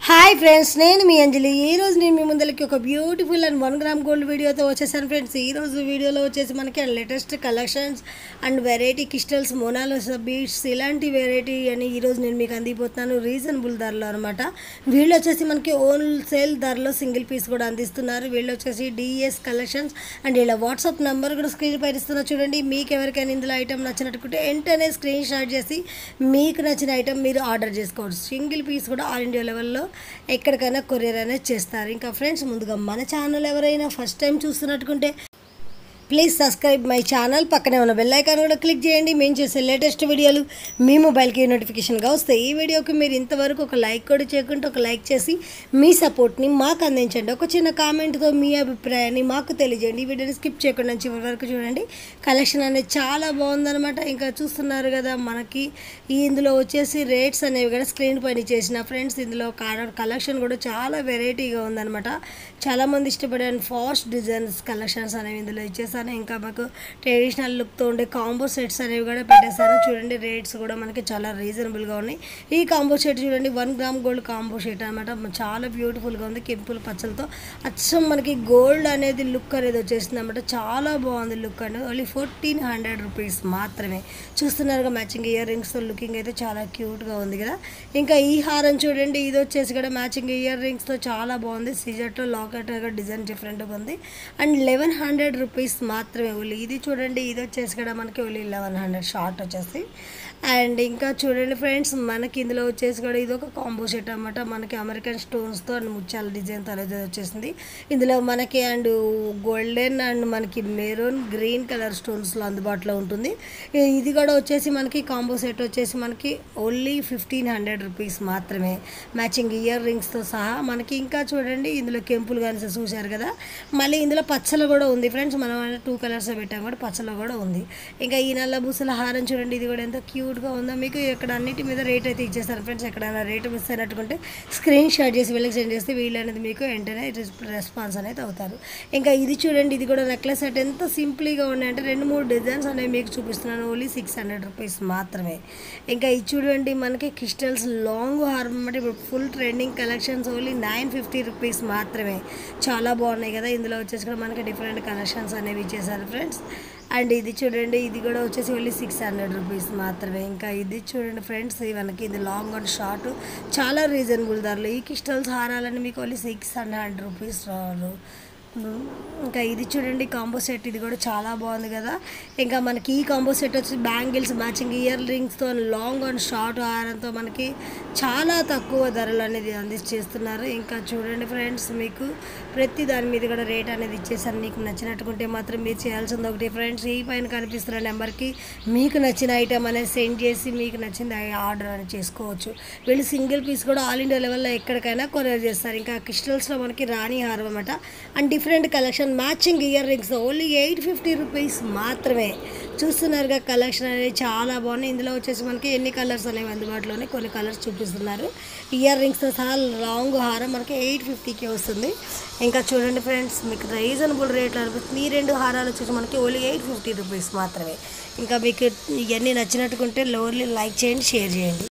hi friends నేను మీ అంజలి ఈ రోజు నేను మీ ముందరికి ఒక beautiful and one gram gold వీడియోతో వచ్చేసాను ఫ్రెండ్స్ ఈ రోజు వీడియోలో వచ్చేసి మనకి latest collections and variety crystals మోనాలోసా బీట్స్ ఇలాంటి వెరైటీ అని ఈరోజు నేను మీకు అందిపోతున్నాను రీజనబుల్ ధరలో అనమాట వీళ్ళు వచ్చేసి మనకి హోల్సేల్ ధరలో సింగిల్ పీస్ కూడా అందిస్తున్నారు వీళ్ళు వచ్చేసి డిఎస్ కలెక్షన్స్ అండ్ ఇలా వాట్సాప్ నెంబర్ కూడా స్క్రీన్ పై ఇస్తున్నారు చూడండి మీకు ఎవరికైనా ఇందులో ఐటమ్ నచ్చినట్టుకుంటే వెంటనే స్క్రీన్ షాట్ చేసి మీకు నచ్చిన ఐటమ్ మీరు ఆర్డర్ చేసుకోవచ్చు సింగిల్ పీస్ కూడా ఆల్ ఇండియా లెవెల్లో ఎక్కడికైనా కొరియర్ అనేది చేస్తారు ఇంకా ఫ్రెండ్స్ ముందుగా మన ఛానల్ ఎవరైనా ఫస్ట్ టైం చూస్తున్నట్టుకుంటే ప్లీజ్ సబ్స్క్రైబ్ మై ఛానల్ పక్కనే ఉన్న బెల్ ఐకాన్ కూడా క్లిక్ చేయండి మేము చేసే లేటెస్ట్ వీడియోలు మీ మొబైల్కి నోటిఫికేషన్గా వస్తాయి ఈ వీడియోకి మీరు ఇంతవరకు ఒక లైక్ కూడా చేయకుంటే ఒక లైక్ చేసి మీ సపోర్ట్ని మాకు అందించండి ఒక చిన్న కామెంట్తో మీ అభిప్రాయాన్ని మాకు తెలియజేయండి ఈ వీడియోని స్కిప్ చేయకుండా చివరి వరకు చూడండి కలెక్షన్ అనేది చాలా బాగుందన్నమాట ఇంకా చూస్తున్నారు కదా మనకి ఈ ఇందులో వచ్చేసి రేట్స్ అనేవి కూడా స్క్రీన్ పైన చేసిన ఫ్రెండ్స్ ఇందులో కలెక్షన్ కూడా చాలా వెరైటీగా ఉందన్నమాట చాలామంది ఇష్టపడే ఫాస్ట్ డిజైన్స్ కలెక్షన్స్ అనేవి ఇందులో ఇచ్చేసాను ఇంకా మాకు ట్రెడిషనల్ లుక్తో ఉండే కాంబో సెట్స్ అనేవి కూడా పెట్టేశాను చూడండి రేట్స్ కూడా మనకి చాలా రీజనబుల్గా ఉన్నాయి ఈ కాంబో సెట్ చూడండి one gram gold combo set అనమాట చాలా బ్యూటిఫుల్గా ఉంది కెంపుల్ పచ్చలతో అచ్చం మనకి గోల్డ్ అనేది లుక్ అనేది వచ్చేసింది అనమాట చాలా బాగుంది లుక్ అనేది ఓన్లీ ఫోర్టీన్ హండ్రెడ్ రూపీస్ మాత్రమే చూస్తున్నారుగా మ్యాచింగ్ ఇయర్ రింగ్స్తో లుకింగ్ అయితే చాలా క్యూట్గా ఉంది కదా ఇంకా ఈ హారం చూడండి ఇది వచ్చేసి కూడా మ్యాచింగ్ ఇయర్ రింగ్స్తో చాలా బాగుంది సిజెట్ లాకెట్ డిజైన్ డిఫరెంట్గా ఉంది అండ్ లెవెన్ హండ్రెడ్ రూపీస్ మాత్రమే ఓన్లీ ఇది చూడండి ఇది వచ్చేసి కూడా మనకి ఓన్లీ లెవెన్ హండ్రెడ్ షార్ట్ వచ్చేసి అండ్ ఇంకా చూడండి ఫ్రెండ్స్ మనకి ఇందులో వచ్చేసి కూడా ఇది ఒక కాంబో సెట్ అనమాట మనకి అమెరికన్ స్టోన్స్తో అండ్ ముత్యాల డిజైన్తో అనేది వచ్చేసింది ఇందులో మనకి అండ్ గోల్డెన్ అండ్ మనకి మెరూన్ గ్రీన్ కలర్ స్టోన్స్లో అందుబాటులో ఉంటుంది ఇ- ఇది కూడా వచ్చేసి మనకి కాంబో సెట్ వచ్చేసి మనకి ఓన్లీ ఫిఫ్టీన్ హండ్రెడ్ రూపీస్ మాత్రమే మ్యాచింగ్ ఇయర్ రింగ్స్తో సహా మనకి ఇంకా చూడండి ఇందులో కెంపులు కానీ చూశారు కదా మళ్ళీ ఇందులో పచ్చలు కూడా ఉంది ఫ్రెండ్స్ మనం టూ కలర్స్ పెట్టాం కూడా పచ్చలు కూడా ఉంది ఇంకా ఈ నల్ల బుసల హారం చూడండి ఇది కూడా ఎంత క్యూట్గా ఉందో మీకు ఇక్కడ అన్నిటి మీద రేట్ అయితే ఇచ్చేస్తారు ఫ్రెండ్స్ ఎక్కడైనా రేట్ మిస్ అయినట్టుకుంటే స్క్రీన్ షాట్ చేసి వీళ్ళకి సెండ్ చేస్తే వీళ్ళు అనేది మీకు వెంటనే రెస్- రెస్పాన్స్ అనేది అవుతారు ఇంకా ఇది చూడండి ఇది కూడా నెక్లెస్ సెట్ ఎంత సింపుల్గా ఉన్నాయంటే రెండు మూడు డిజైన్స్ అనేవి మీకు చూపిస్తున్నాను ఓన్లీ సిక్స్ హండ్రెడ్ రూపీస్ మాత్రమే ఇంకా ఇది చూడండి మనకి క్రిస్టల్స్ లాంగ్ హారం అంటే ఇప్పుడు full trending collections only nine fifty rupees మాత్రమే చాలా బాగున్నాయి కదా ఇందులో వచ్చేసి కూడా మనకి డిఫరెంట్ కలెక్షన్స్ అనేవి ఇచ్చేసారు ఫ్రెండ్స్ అండ్ ఇది చూడండి ఇది కూడా వచ్చేసి ఓన్లీ సిక్స్ హండ్రెడ్ రూపీస్ మాత్రమే ఇంకా ఇది చూడండి ఫ్రెండ్స్ మనకి ఇది లాంగ్ అండ్ షార్ట్ చాలా రీజనబుల్ ధరలు ఈ క్రిస్టల్స్ హారాలని మీకు ఓన్లీ సిక్స్ హండ్రెడ్ రూపీస్ రాదు ఇంకా ఇది చూడండి కాంబో సెట్ ఇది కూడా చాలా బాగుంది కదా ఇంకా మనకి ఈ కాంబో సెట్ వచ్చి బ్యాంగిల్స్ మ్యాచింగ్ ఇయర్ రింగ్స్తో లాంగ్ అండ్ షార్ట్ హారంతో మనకి చాలా తక్కువ ధరలు అనేది అందించేస్తున్నారు ఇంకా చూడండి ఫ్రెండ్స్ మీకు ప్రతి దాని మీద కూడా రేట్ అనేది ఇచ్చేసారు మీకు నచ్చినట్టుకుంటే మాత్రం మీరు చేయాల్సింది ఒకటి ఫ్రెండ్స్ ఈ పైన కనిపిస్తున్న నెంబర్కి మీకు నచ్చిన ఐటమ్ అనేది సెండ్ చేసి మీకు నచ్చింది ఆర్డర్ అనేది చేసుకోవచ్చు వీళ్ళు సింగిల్ పీస్ కూడా ఆల్ ఇండియా లెవెల్లో ఎక్కడికైనా కొరియర్ చేస్తారు ఇంకా క్రిస్టల్స్లో మనకి రాణి హారం అనమాట and different collection matching ear rings only eight fifty rupees మాత్రమే చూస్తున్నారుగా కలెక్షన్ అనేది చాలా బాగుంది ఇందులో వచ్చేసి మనకి ఎన్ని కలర్స్ అనేవి అందుబాటులోనే కొన్ని కలర్స్ చూపిస్తున్నారు ఇయర్ రింగ్స్తో సహా లాంగ్ హారం మనకి ఎయిట్ ఫిఫ్టీకి వస్తుంది ఇంకా చూడండి ఫ్రెండ్స్ మీకు రీజనబుల్ రేట్లో అనిపిస్తుంది ఈ రెండు హారాలు వచ్చేసి మనకి ఓన్లీ ఎయిట్ ఫిఫ్టీ రూపీస్ మాత్రమే ఇంకా మీకు ఇవన్నీ నచ్చినట్టుకుంటే లోన్లీ లైక్ చేయండి షేర్ చేయండి